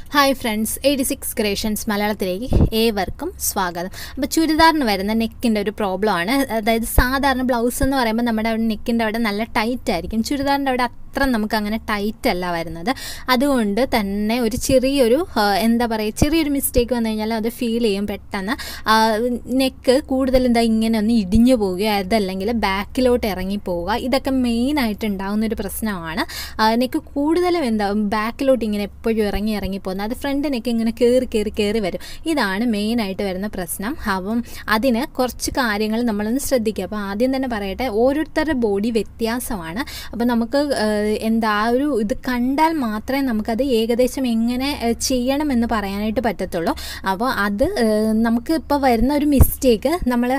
hi friends eighty six creations മലയാളത്തിലേക്ക് ഏവർക്കും സ്വാഗതം അപ്പോൾ ചുരിദാറിന് വരുന്ന നെക്കിൻ്റെ ഒരു പ്രോബ്ലം ആണ് അതായത് സാധാരണ ബ്ലൗസ് എന്ന് പറയുമ്പോൾ നമ്മുടെ അവിടെ നെക്കിൻ്റെ അവിടെ നല്ല ടൈറ്റ് ആയിരിക്കും ചുരിദാറിൻ്റെ അവിടെ അത്ര നമുക്ക് അങ്ങനെ ടൈറ്റ് അല്ല വരുന്നത് അതുകൊണ്ട് തന്നെ ഒരു ചെറിയൊരു ആ, എന്താ പറയുക ചെറിയൊരു മിസ്റ്റേക്ക് വന്നു കഴിഞ്ഞാൽ അത് ഫീൽ ചെയ്യും പെട്ടെന്ന് നെക്ക് കൂടുതൽ എന്താ ഇങ്ങനെ ഒന്ന് ഇടിഞ്ഞു പോവുകയോ അതല്ലെങ്കിൽ ബാക്കിലോട്ട് ഇറങ്ങി പോവുക ഇതൊക്കെ മെയിനായിട്ട് ഉണ്ടാകുന്ന ഒരു പ്രശ്നമാണ് നെക്ക് കൂടുതലും എന്താ ബാക്കിലോട്ട് ഇങ്ങനെ എപ്പോഴും ഇറങ്ങി ഇറങ്ങി പോകുന്നത് അത് ഫ്രണ്ട് നെക്ക് ഇങ്ങനെ കയറി കയറി കയറി വരും ഇതാണ് മെയിനായിട്ട് വരുന്ന പ്രശ്നം അപ്പം അതിന് കുറച്ച് കാര്യങ്ങൾ നമ്മളൊന്ന് ശ്രദ്ധിക്കുക അപ്പോൾ ആദ്യം തന്നെ പറയട്ടെ ഓരോരുത്തരുടെ ബോഡി വ്യത്യാസമാണ് അപ്പോൾ നമുക്ക് ആ, എന്താ ആ ഒരു ഇത് കണ്ടാൽ മാത്രമേ നമുക്കത് ഏകദേശം എങ്ങനെ ആ, ചെയ്യണമെന്ന് പറയാനായിട്ട് പറ്റത്തുള്ളൂ അപ്പോൾ അത് ആ, നമുക്ക് ഇപ്പോൾ വരുന്ന ഒരു മിസ്റ്റേക്ക് നമ്മൾ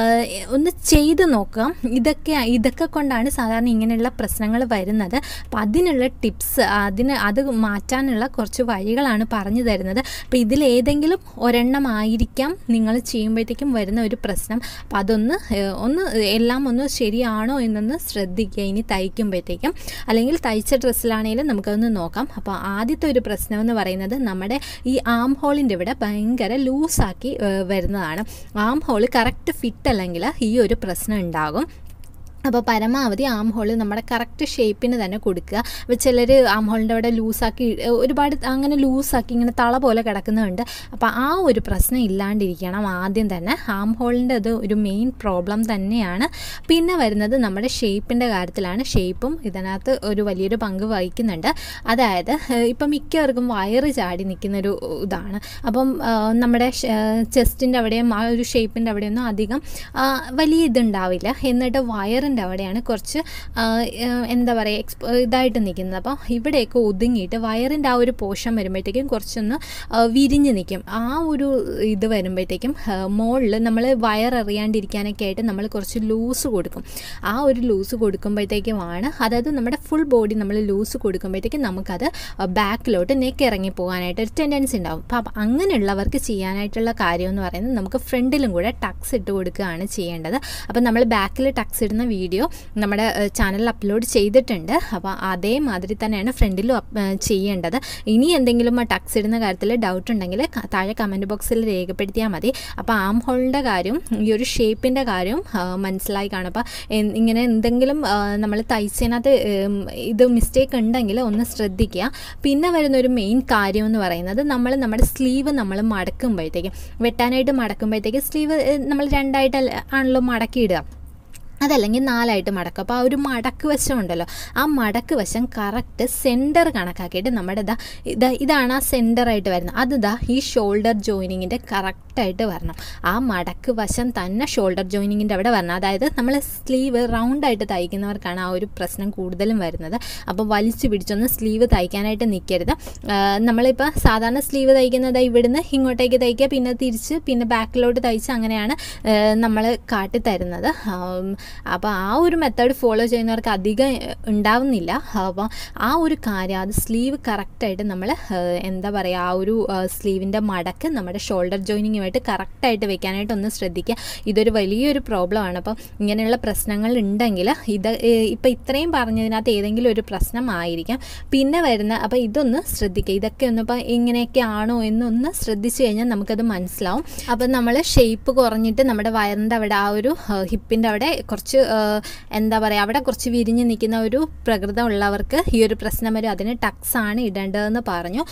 ഒന്ന് ചെയ്ത് നോക്കാം ഇതൊക്കെ ഇതൊക്കെ കൊണ്ടാണ് സാധാരണ ഇങ്ങനെയുള്ള പ്രശ്നങ്ങൾ വരുന്നത് അപ്പോൾ അതിനുള്ള ടിപ്സ് അതിന് അത് മാറ്റാനുള്ള കുറച്ച് വഴികളാണ് പറഞ്ഞു തരുന്നത് അപ്പോൾ ഇതിലേതെങ്കിലും ഒരെണ്ണം ആയിരിക്കാം നിങ്ങൾ ചെയ്യുമ്പോഴത്തേക്കും വരുന്ന ഒരു പ്രശ്നം അപ്പോൾ അതൊന്ന് ഏഹ്, ഒന്ന് എല്ലാം ഒന്ന് ശരിയാണോ എന്നൊന്ന് ശ്രദ്ധിക്കുക ഇനി തയ്ക്കുമ്പോഴത്തേക്കും അല്ലെങ്കിൽ തയ്ച്ച ഡ്രസ്സിലാണെങ്കിലും നമുക്കതൊന്ന് നോക്കാം അപ്പോൾ ആദ്യത്തെ ഒരു പ്രശ്നം എന്ന് പറയുന്നത് നമ്മുടെ ഈ ആം ഹോളിൻ്റെ ഇവിടെ ഭയങ്കര ലൂസാക്കി ഏഹ്, വരുന്നതാണ് ആം ഹോൾ കറക്റ്റ് ഫിറ്റ് അല്ലെങ്കിൽ ഈ ഒരു പ്രശ്നം ഉണ്ടാകും അപ്പോൾ പരമാവധി ആം ഹോൾ നമ്മുടെ കറക്റ്റ് ഷേപ്പിന് തന്നെ കൊടുക്കുക അപ്പോൾ ചിലർ ആം ഹോളിൻ്റെ അവിടെ ലൂസാക്കി ഒരുപാട് അങ്ങനെ ലൂസാക്കി ഇങ്ങനെ തള പോലെ കിടക്കുന്നുണ്ട് അപ്പോൾ ആ ഒരു പ്രശ്നം ഇല്ലാണ്ടിരിക്കണം ആദ്യം തന്നെ ആം ഹോളിൻ്റെ അത് ഒരു മെയിൻ പ്രോബ്ലം തന്നെയാണ് പിന്നെ വരുന്നത് നമ്മുടെ ഷേപ്പിൻ്റെ കാര്യത്തിലാണ് ഷേപ്പും ഇതിനകത്ത് ഒരു വലിയൊരു പങ്ക് വഹിക്കുന്നുണ്ട് അതായത് ഏഹ്, ഇപ്പം മിക്കവർക്കും വയറ് ചാടി നിൽക്കുന്നൊരു ഇതാണ് അപ്പം ആ, നമ്മുടെ ചെസ്റ്റിൻ്റെ അവിടെയും ആ ഒരു ഷേപ്പിൻ്റെ അവിടെയൊന്നും അധികം ആ, വലിയ ഇതുണ്ടാവില്ല എന്നിട്ട് വയറിൻ്റെ അവിടെയാണ് കുറച്ച് ആ, ആ, എന്താ പറയുക എക്സ്പോ ഇതായിട്ട് നിൽക്കുന്നത് അപ്പോൾ ഇവിടെയൊക്കെ ഒതുങ്ങിയിട്ട് വയറിൻ്റെ ആ ഒരു പോഷൻ വരുമ്പോഴത്തേക്കും കുറച്ചൊന്ന് ആ, വിരിഞ്ഞ് നിൽക്കും ആ ഒരു ഇത് വരുമ്പോഴത്തേക്കും മുകളിൽ നമ്മൾ വയററിയാണ്ടിരിക്കാനൊക്കെ ആയിട്ട് നമ്മൾ കുറച്ച് ലൂസ് കൊടുക്കും ആ ഒരു ലൂസ് കൊടുക്കുമ്പോഴത്തേക്കുമാണ് അതായത് നമ്മുടെ ഫുൾ ബോഡി നമ്മൾ ലൂസ് കൊടുക്കുമ്പോഴത്തേക്കും നമുക്കത് ബാക്കിലോട്ട് നെക്ക് ഇറങ്ങി പോകാനായിട്ട് ഒരു ടെൻഡൻസി ഉണ്ടാവും അപ്പം അങ്ങനെയുള്ളവർക്ക് ചെയ്യാനായിട്ടുള്ള കാര്യം എന്ന് പറയുന്നത് നമുക്ക് ഫ്രണ്ടിലും കൂടെ ടക്സ് ഇട്ട് കൊടുക്കുകയാണ് ചെയ്യേണ്ടത് അപ്പം നമ്മൾ ബാക്കിൽ ടക്സ് ഇടുന്ന വീഡിയോ നമ്മുടെ ചാനലിൽ അപ്ലോഡ് ചെയ്തിട്ടുണ്ട് അപ്പോൾ അതേമാതിരി തന്നെയാണ് ഫ്രണ്ടിലും അപ്പ്- ഏഹ് ചെയ്യേണ്ടത് ഇനി എന്തെങ്കിലും ആ ടക്സ് ഇടുന്ന കാര്യത്തിൽ ഡൗട്ട് ഉണ്ടെങ്കിൽ ക- താഴെ കമൻറ്റ് ബോക്സിൽ രേഖപ്പെടുത്തിയാൽ മതി അപ്പോൾ ആം ഹോളിൻ്റെ കാര്യം ഈ ഒരു ഷേപ്പിൻ്റെ കാര്യം ആ, മനസ്സിലായി കാണും അപ്പോൾ എൻ- ഇങ്ങനെ എന്തെങ്കിലും നമ്മൾ തയ്ച്ചതിനകത്ത് ഉം, ഇത് മിസ്റ്റേക്ക് ഉണ്ടെങ്കിൽ ഒന്ന് ശ്രദ്ധിക്കുക പിന്നെ വരുന്ന ഒരു മെയിൻ കാര്യം എന്ന് പറയുന്നത് നമ്മൾ നമ്മുടെ സ്ലീവ് നമ്മൾ മടക്കുമ്പോഴത്തേക്കും വെട്ടാനായിട്ട് മടക്കുമ്പോഴത്തേക്ക് സ്ലീവ് നമ്മൾ രണ്ടായിട്ട് ആണല്ലോ മടക്കിയിടുക അതല്ലെങ്കിൽ നാലായിട്ട് മടക്കും അപ്പോൾ ആ ഒരു മടക്ക് വശം ഉണ്ടല്ലോ ആ മടക്ക് വശം കറക്റ്റ് സെൻറ്റർ കണക്കാക്കിയിട്ട് നമ്മുടെ ഇതാ ഇതാ ഇതാണ് ആ സെൻറ്ററായിട്ട് വരുന്നത് അത് ഇതാ ഈ ഷോൾഡർ ജോയിനിങ്ങിൻ്റെ കറക്റ്റായിട്ട് വരണം ആ മടക്ക് വശം തന്നെ ഷോൾഡർ ജോയിനിങ്ങിൻ്റെ അവിടെ വരണം അതായത് നമ്മൾ സ്ലീവ് റൗണ്ടായിട്ട് തയ്ക്കുന്നവർക്കാണ് ആ ഒരു പ്രശ്നം കൂടുതലും വരുന്നത് അപ്പോൾ വലിച്ചു പിടിച്ചൊന്ന് സ്ലീവ് തയ്ക്കാനായിട്ട് നിൽക്കരുത് നമ്മളിപ്പോൾ സാധാരണ സ്ലീവ് തയ്ക്കുന്നത് ഇവിടുന്ന് ഇങ്ങോട്ടേക്ക് തയ്ക്കുക പിന്നെ തിരിച്ച് പിന്നെ ബാക്കിലോട്ട് തയ്ച്ച് അങ്ങനെയാണ് നമ്മൾ കാട്ടിത്തരുന്നത് അപ്പോൾ ആ ഒരു മെത്തേഡ് ഫോളോ ചെയ്യുന്നവർക്ക് അധികം ഏഹ്, ഉണ്ടാവുന്നില്ല അപ്പോൾ ആ ഒരു കാര്യം അത് സ്ലീവ് കറക്റ്റായിട്ട് നമ്മൾ എന്താ പറയുക ആ ഒരു സ്ലീവിൻ്റെ മടക്ക് നമ്മുടെ ഷോൾഡർ ജോയിനിങ്ങുമായിട്ട് കറക്റ്റായിട്ട് വെക്കാനായിട്ട് ഒന്ന് ശ്രദ്ധിക്കുക ഇതൊരു വലിയൊരു പ്രോബ്ലമാണ് അപ്പോൾ ഇങ്ങനെയുള്ള പ്രശ്നങ്ങൾ ഉണ്ടെങ്കിൽ ഇത് ഇപ്പോൾ ഇത്രയും പറഞ്ഞതിനകത്ത് ഏതെങ്കിലും ഒരു പ്രശ്നമായിരിക്കാം പിന്നെ വരുന്ന അപ്പോൾ ഇതൊന്ന് ശ്രദ്ധിക്കുക ഇതൊക്കെ ഒന്ന് ഇപ്പോൾ ഇങ്ങനെയൊക്കെ ആണോ എന്നൊന്ന് ശ്രദ്ധിച്ചു കഴിഞ്ഞാൽ നമുക്കത് മനസ്സിലാവും അപ്പോൾ നമ്മൾ ഷേപ്പ് കുറഞ്ഞിട്ട് നമ്മുടെ വയറിൻ്റെ അവിടെ ആ ഒരു ഹിപ്പിൻ്റെ അവിടെ കുറച്ച് ആ, എന്താ പറയുക അവിടെ കുറച്ച് വിരിഞ്ഞ് നിൽക്കുന്ന ഒരു പ്രകൃതം ഉള്ളവർക്ക് ഈ ഒരു പ്രശ്നം വരും അതിന് ടക്സ് ആണ് ഇടേണ്ടതെന്ന് പറഞ്ഞു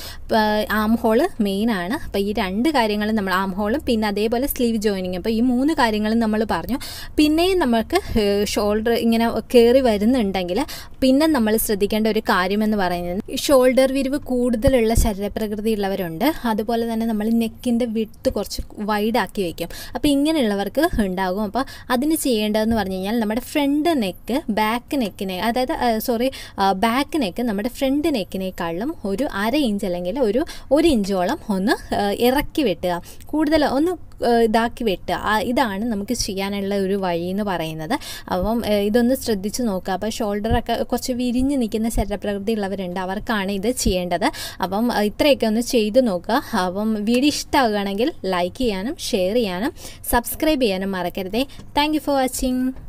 ആം ഹോള് മെയിൻ ആണ് അപ്പോൾ ഈ രണ്ട് കാര്യങ്ങളും നമ്മൾ ആം ഹോളും പിന്നെ അതേപോലെ സ്ലീവ് ജോയിനിങ് അപ്പോൾ ഈ മൂന്ന് കാര്യങ്ങളും നമ്മൾ പറഞ്ഞു പിന്നെയും നമുക്ക് ഷോൾഡർ ഇങ്ങനെ കയറി വരുന്നുണ്ടെങ്കിൽ പിന്നെ നമ്മൾ ശ്രദ്ധിക്കേണ്ട ഒരു കാര്യമെന്ന് പറയുന്നത് ഷോൾഡർ വിരിവ് കൂടുതലുള്ള ശരീരപ്രകൃതി ഉള്ളവരുണ്ട് അതുപോലെ തന്നെ നമ്മൾ നെക്കിൻ്റെ വിട്ട് കുറച്ച് വൈഡാക്കി വയ്ക്കും അപ്പോൾ ഇങ്ങനെയുള്ളവർക്ക് ഉണ്ടാകും അപ്പോൾ അതിന് ചെയ്യേണ്ടതെന്ന് പറഞ്ഞു കഴിഞ്ഞാൽ നമ്മുടെ ഫ്രണ്ട് നെക്ക് ബാക്ക് നെക്കിനെ അതായത് സോറി ബാക്ക് നെക്ക് നമ്മുടെ ഫ്രണ്ട് നെക്കിനേക്കാളും ഒരു അര ഇഞ്ച് അല്ലെങ്കിൽ ഒരു ഒരു ഇഞ്ചോളം ഒന്ന് ആ, ഇറക്കി വെട്ടുക കൂടുതൽ ഒന്ന് ആ, ഇതാക്കി വെട്ടുക ആ, ഇതാണ് നമുക്ക് ചെയ്യാനുള്ള ഒരു വഴി എന്ന് പറയുന്നത് അപ്പം ആ, ഇതൊന്ന് ശ്രദ്ധിച്ച് നോക്കുക അപ്പോൾ ഷോൾഡറൊക്കെ കുറച്ച് വിരിഞ്ഞ് നിൽക്കുന്ന ശരീരപ്രകൃതി ഉള്ളവരുണ്ട് അവർക്കാണ് ഇത് ചെയ്യേണ്ടത് അപ്പം ആ, ഇത്രയൊക്കെ ഒന്ന് ചെയ്ത് നോക്കുക അപ്പം വീഡിയോ ഇഷ്ടമാകുകയാണെങ്കിൽ ലൈക്ക് ചെയ്യാനും ഷെയർ ചെയ്യാനും സബ്സ്ക്രൈബ് ചെയ്യാനും മറക്കരുതേ താങ്ക് യു ഫോർ വാച്ചിങ്